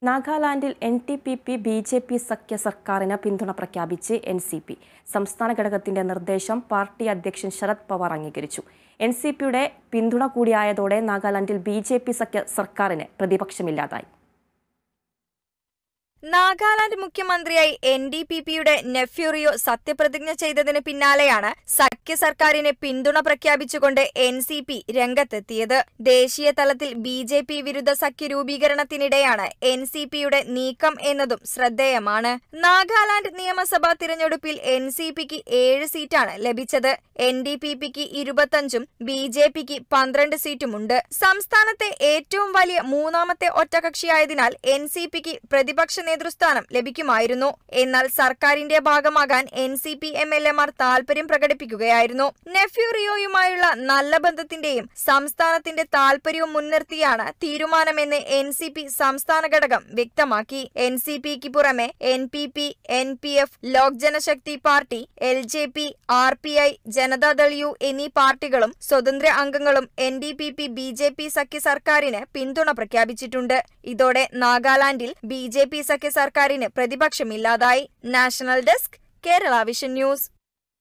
നാഗാലാൻഡിൽ N T P P B J P സഖ്യ സർക്കാരിന് പിന്തുണ പ്രഖ്യാപിച്ച് എൻ സി പി സംസ്ഥാന ഘടകത്തിന്റെ നിർദ്ദേശം പാർട്ടി അധ്യക്ഷൻ ശരത് പവാർ അംഗീകരിച്ചു എൻ സി പിയുടെ പിന്തുണ കൂടിയായതോടെ നാഗാലാൻഡിൽ ബി ജെ പി സഖ്യ സർക്കാരിന് പ്രതിപക്ഷമില്ലാതായി നാഗാലാൻഡ് മുഖ്യമന്ത്രിയായി എൻ ഡി പി പിയുടെ നെഫ്യൂറിയോ സത്യപ്രതിജ്ഞ ചെയ്തതിന് പിന്നാലെയാണ് സഖ്യ സർക്കാരിന് പിന്തുണ പ്രഖ്യാപിച്ചുകൊണ്ട് എൻ സി പി രംഗത്തെത്തിയത് ദേശീയ തലത്തിൽ ബി ജെ പി വിരുദ്ധ സഖ്യ രൂപീകരണത്തിനിടെയാണ് എൻ സി പിയുടെ നീക്കം എന്നതും ശ്രദ്ധേയമാണ് നാഗാലാൻഡ് നിയമസഭാ തിരഞ്ഞെടുപ്പിൽ എൻ സി പിക്ക് ഏഴ് സീറ്റാണ് ലഭിച്ചത് എൻ ഡി പി പിക്ക് ഇരുപത്തഞ്ചും ബി ജെ പിക്ക് പന്ത്രണ്ട് സീറ്റുമുണ്ട് സംസ്ഥാനത്തെ ഏറ്റവും വലിയ മൂന്നാമത്തെ ഒറ്റകക്ഷിയായതിനാൽ എൻ സി പിക്ക് പ്രതിപക്ഷ നേതൃസ്ഥാനം ലഭിക്കുമായിരുന്നു എന്നാൽ സർക്കാരിന്റെ ഭാഗമാകാൻ N C P M L എമാർ താൽപര്യം പ്രകടിപ്പിക്കുകയായിരുന്നു നെഫ്യൂറിയോയുമായുള്ള നല്ല ബന്ധത്തിന്റെയും സംസ്ഥാനത്തിന്റെ താൽപര്യവും മുൻനിർത്തിയാണ് തീരുമാനമെന്ന് എൻ സി പി സംസ്ഥാന ഘടകം വ്യക്തമാക്കി എൻ സി പിക്ക് പുറമെ N P P N P F Lok Janshakti party L J P R P I Janata Dal U എന്നീ പാർട്ടികളും സ്വതന്ത്ര അംഗങ്ങളും N D P P B J P സഖ്യ സർക്കാരിന് പിന്തുണ പ്രഖ്യാപിച്ചിട്ടുണ്ട് ഇതോടെ നാഗാലാൻഡിൽ ബി ജെ പി സഖ്യ സർക്കാരിന് പ്രതിപക്ഷമില്ലാതായി national desk Kerala Vision news